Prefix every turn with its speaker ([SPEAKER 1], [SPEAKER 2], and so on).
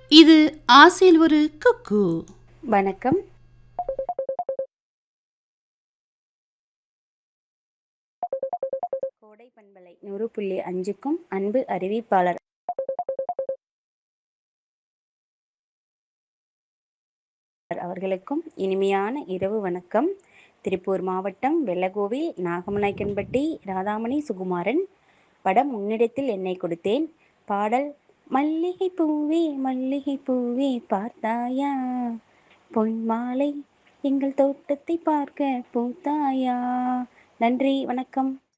[SPEAKER 1] இது ஆசையில் ஒரு குக்கு
[SPEAKER 2] வணக்கம் கோடை பண்பலை நூறு புள்ளி அஞ்சுக்கும் அன்பு அறிவிப்பாளர் அவர்களுக்கும் இனிமையான இரவு வணக்கம் திருப்பூர் மாவட்டம் வெள்ளகோவில் நாகமநாயக்கன்பட்டி ராதாமணி சுகுமாரன் படம் முன்னிடத்தில் என்னை கொடுத்தேன் பாடல் மல்லிகை பூவே மல்லிகை பூவே பார்த்தாயா பொன் மாலை எங்கள் தோட்டத்தை பார்க்க பூத்தாயா நன்றி வணக்கம்